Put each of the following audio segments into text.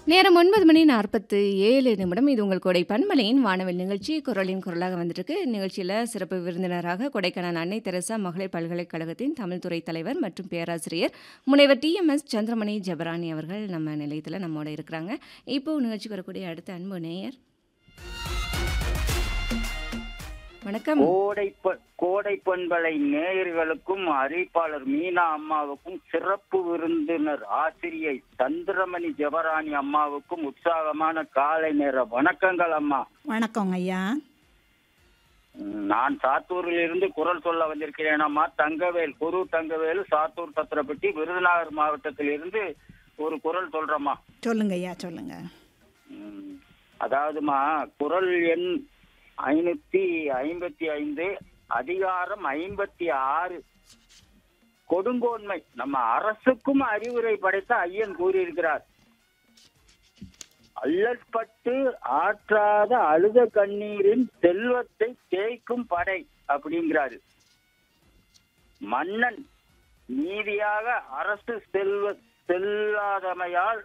நேரம் ஒன்பது மணி நாற்பத்து ஏழு நிமிடம் இது உங்கள் கொடை பன்மலையின் வானவில் நிகழ்ச்சி குரலின் குரலாக வந்திருக்கு நிகழ்ச்சியில் சிறப்பு விருந்தினராக கொடைக்கானல் அன்னை தெரசா மகளிர் பல்கலைக்கழகத்தின் தமிழ் துறை தலைவர் மற்றும் பேராசிரியர் முனைவர் D M S Chandramani Jabarani அவர்கள் நம்ம நிலையத்தில் நம்மோட இருக்கிறாங்க இப்போ நிகழ்ச்சிக்கு வரக்கூடிய அடுத்த அன்பு நேயர் வணக்கம் கோடை ப- கோடை பண்பலை நேயர்களுக்கும் அறிவிப்பாளர் மீனா அம்மாவுக்கும் சிறப்பு விருந்தினர் ஆசிரியை சந்திரமணி ஜெபராணி அம்மாவுக்கும் உற்சாகமான காலை நேர வணக்கங்கள் அம்மா வணக்கங்க ஐயா ம், நான் சாத்தூரில் இருந்து குரல் சொல்ல வந்திருக்கிறேன் அம்மா தங்கவேல் குரு தங்கவேல் சாத்தூர் சத்திரப்பட்டி விருதுநகர் மாவட்டத்தில் இருந்து ஒரு குரல் சொல்றேம்மா சொல்லுங்க ஐயா சொல்லுங்க ம், அதாவதுமா குரல் எண் ஐநூத்தி ஐம்பத்தி ஐந்து அதிகாரம் ஐம்பத்தி ஆறு கொடுங்கோன்மை நம்ம அரசுக்கும் அறிவுரை படைத்த ஐயன் கூறியிருக்கிறார் அல்லற்பட்டு ஆற்றாத அழுத கண்ணீரின் செல்வத்தை தேய்க்கும் படை அப்படிங்கிறாரு மன்னன் நீதியாக அரசு செல்வ செல்லாதமையால்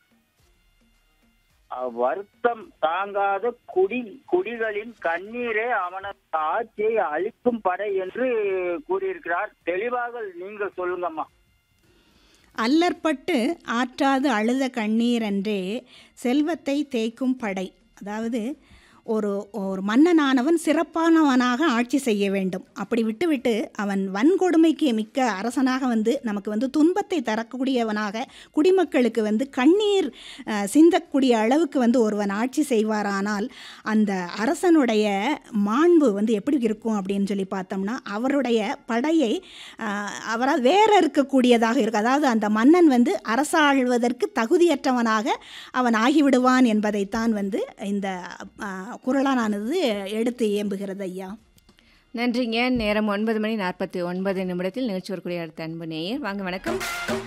வருத்தம் தாங்காத குடி குடிகளின் கண்ணீரே அவனது ஆட்சியை அழிக்கும் படை என்று கூறியிருக்கிறார் தெளிவாக நீங்கள் சொல்லுங்கம்மா அல்லற்பட்டு ஆற்றாது அழுத கண்ணீர் என்றே செல்வத்தை தேய்க்கும் படை அதாவது ஒரு ஒரு மன்னனானவன் சிறப்பானவனாக ஆட்சி செய்ய வேண்டும் அப்படி விட்டுவிட்டு அவன் வன்கொடுமைக்கு மிக்க அரசனாக வந்து நமக்கு வந்து துன்பத்தை தரக்கூடியவனாக குடிமக்களுக்கு வந்து கண்ணீர் அஹ், சிந்தக்கூடிய அளவுக்கு வந்து ஒருவன் ஆட்சி செய்வாரானால் அந்த அரசனுடைய மாண்பு வந்து எப்படி இருக்கும் அப்படின்னு சொல்லி பார்த்தோம்னா அவருடைய படையை அஹ், அவரால் வேற இருக்கக்கூடியதாக இருக்கும் அதாவது அந்த மன்னன் வந்து அரசாழ்வதற்கு தகுதியற்றவனாக அவன் ஆகிவிடுவான் என்பதைத்தான் வந்து இந்த அஹ், குறளானது எடுத்து இயம்புகிறது ஐயா நன்றிங்க நேரம் ஒன்பது மணி நாற்பத்தி ஒன்பது நிமிடத்தில் நிகழ்ச்சி வரக்கூடிய அடுத்த அன்பு நேயர் வாங்க வணக்கம்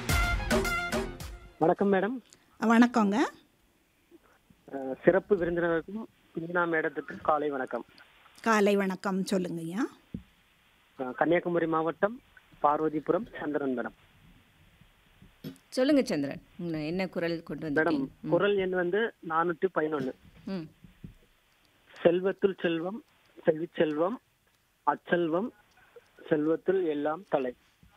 வணக்கம் மேடம் வணக்கங்க அஹ், சிறப்பு விருந்தினருக்கும் மீனா மேடத்துக்கும் காலை வணக்கம் காலை வணக்கம் சொல்லுங்க ஐயா அஹ், கன்னியாகுமரி மாவட்டம் பார்வதிபுரம் சந்திரன் மேடம் சொல்லுங்க சந்திரன் உங்களை என்ன குரல் கொண்டு மேடம் வந்திருக்கீங்க குரல் எண் வந்து நானூற்றி பதினொன்று ம் செல்வத்துள் செல்வம் செல்விச் செல்வம் அச்செல்வம் செல்வத்துள் எல்லாம் தலை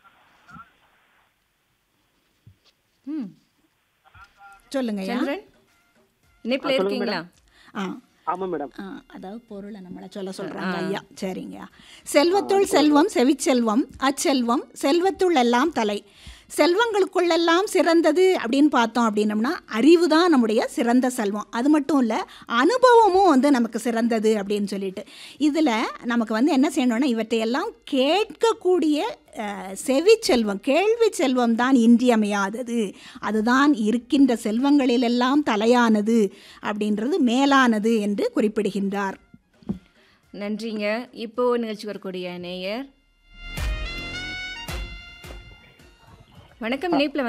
ம் சொல்லுங்க ஐயா சந்திரன் இணைப்பில் இருக்கீங்களா ஆ ஆமாம் மேடம் ஆ, அதாவது பொருளை நம்மளை சொல்ல சொல்கிறாங்க ஐயா சரிங்க செல்வத்துள் செல்வம் செவிச்செல்வம் அச்செல்வம் செல்வத்துள் எல்லாம் தலை செல்வங்களுக்குள்ளெல்லாம் சிறந்தது அப்படின்னு பார்த்தோம் அப்படின்னம்னா அறிவு தான் நம்முடைய சிறந்த செல்வம் அது மட்டும் இல்லை அனுபவமும் வந்து நமக்கு சிறந்தது அப்படின்னு சொல்லிட்டு இதில் நமக்கு வந்து என்ன செய்யணும்னா இவற்றையெல்லாம் கேட்கக்கூடிய அஹ், செவி செல்வம் கேள்வி செல்வம் தான் இன்றியமையாதது அதுதான் இருக்கின்ற செல்வங்களிலெல்லாம் தலையானது அப்படின்றது மேலானது என்று குறிப்பிடுகின்றார் நன்றிங்க இப்போ நிகழ்ச்சி வரக்கூடிய நேயர் வணக்கம் இணைப்பில்